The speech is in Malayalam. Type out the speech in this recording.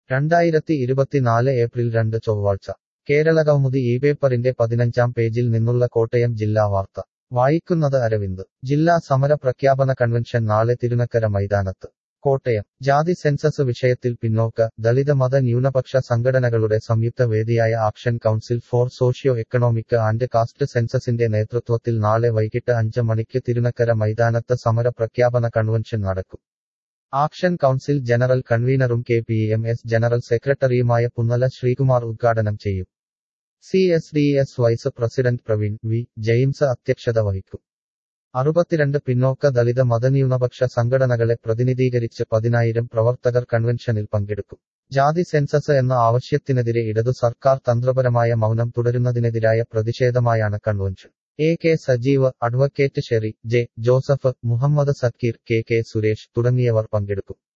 രണ്ടായിരത്തി ഇരുപത്തിനാല് ഏപ്രിൽ രണ്ട് ചൊവ്വാഴ്ച കേരളകൗമുദി ഈ പേപ്പറിന്റെ പതിനഞ്ചാം പേജിൽ നിന്നുള്ള കോട്ടയം ജില്ലാ വാർത്ത വായിക്കുന്നത് അരവിന്ദ് ജില്ലാ സമര പ്രഖ്യാപന കൺവെൻഷൻ നാളെ തിരുനക്കര മൈതാനത്ത് കോട്ടയം ജാതി സെൻസസ് വിഷയത്തിൽ പിന്നോക്ക ദളിത് മത ന്യൂനപക്ഷ സംഘടനകളുടെ സംയുക്ത വേദിയായ action council for socio economic and caste സെൻസസിന്റെ നേതൃത്വത്തിൽ നാളെ വൈകിട്ട് അഞ്ച് മണിക്ക് തിരുനക്കര മൈതാനത്ത് സമര പ്രഖ്യാപന കൺവെൻഷൻ നടക്കും ആക്ഷൻ കൗൺസിൽ ജനറൽ കൺവീനറും K P M S general സെക്രട്ടറിയുമായ പുന്നല ശ്രീകുമാർ ഉദ്ഘാടനം ചെയ്യും C S D S vice president Praveen V James അധ്യക്ഷത വഹിക്കും അറുപത്തിരണ്ട് പിന്നോക്ക ദളിത് മതന്യൂനപക്ഷ സംഘടനകളെ പ്രതിനിധീകരിച്ച് പതിനായിരം പ്രവർത്തകർ കൺവെൻഷനിൽ പങ്കെടുക്കും ജാതി സെൻസസ് എന്ന ആവശ്യത്തിനെതിരെ ഇടതു സർക്കാർ തന്ത്രപരമായ മൗനം തുടരുന്നതിനെതിരായ പ്രതിഷേധമായാണ് convention A K Sajeev advocate Sherry J Joseph Muhammad Zakir K K Suresh തുടങ്ങിയവർ പങ്കെടുക്കും